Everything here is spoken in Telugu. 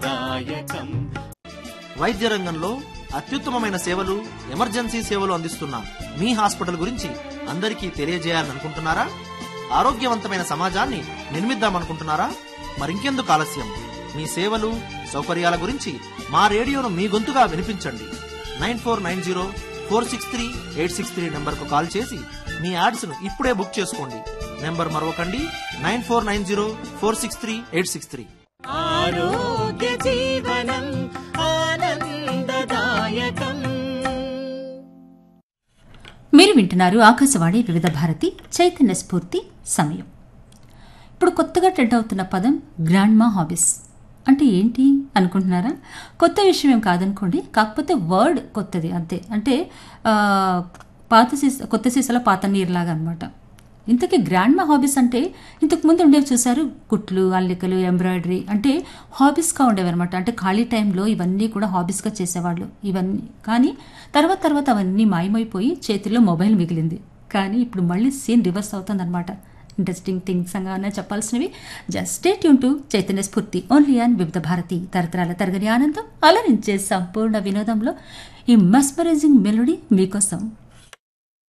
దాయకం వైద్య రంగంలో అత్యుత్తమమైన సేవలు ఎమర్జెన్సీ సేవలు అందిస్తున్న మీ హాస్పిటల్ గురించి అందరికీ తెలియజేయాలనుకుంటున్నారా ఆరోగ్యవంతమైన సమాజాన్ని నిర్మిద్దామనుకుంటున్నారా మరింకెందుకు ఆలస్యం మీ సేవలు సౌకర్యాల గురించి మా రేడియోను మీ గొంతుగా వినిపించండి nine four nine zero four six three eight six three నెంబర్కు కాల్ చేసి మీ యాడ్స్ను ఇప్పుడే బుక్ చేసుకోండి నెంబర్ మరొకండి nine four nine zero four six three eight six three ఆరోగ్య జీవనం ఆనందదాయకం మీరు వింటున్నారు ఆకాశవాణి వివిధ భారతి చైతన్య స్ఫూర్తి సమయం ఇప్పుడు కొత్తగా ట్రెండ్ అవుతున్న పదం గ్రాండ్ మా హాబీస్ అంటే ఏంటి అనుకుంటున్నారా కొత్త విషయం ఏం కాదనుకోండి కాకపోతే వర్డ్ కొత్తది అంతే అంటే ఆ, పాత సీస కొత్త సీసాలో పాత నీరులాగా అనమాట ఇంతకీ గ్రాండ్ మా హాబీస్ అంటే ఇంతకు ముందు ఉండేవి చూసారు కుట్లు అల్లికలు ఎంబ్రాయిడరీ అంటే హాబీస్గా ఉండేవి అనమాట అంటే ఖాళీ టైంలో ఇవన్నీ కూడా హాబీస్గా చేసేవాళ్ళు ఇవన్నీ కానీ తర్వాత తర్వాత అవన్నీ మాయమైపోయి చేతిలో మొబైల్ మిగిలింది కానీ ఇప్పుడు మళ్ళీ సీన్ రివర్స్ అవుతుందన్నమాట ఇంట్రెస్టింగ్ థింగ్స్ అనే చెప్పాల్సినవి just stay tuned to Chaitanya Spoorthi only and వివిధ భారతి తరతరాల తరగని ఆనందం అలరించే సంపూర్ణ వినోదంలో ఈ మస్మరైజింగ్ మెలోడీ మీకోసం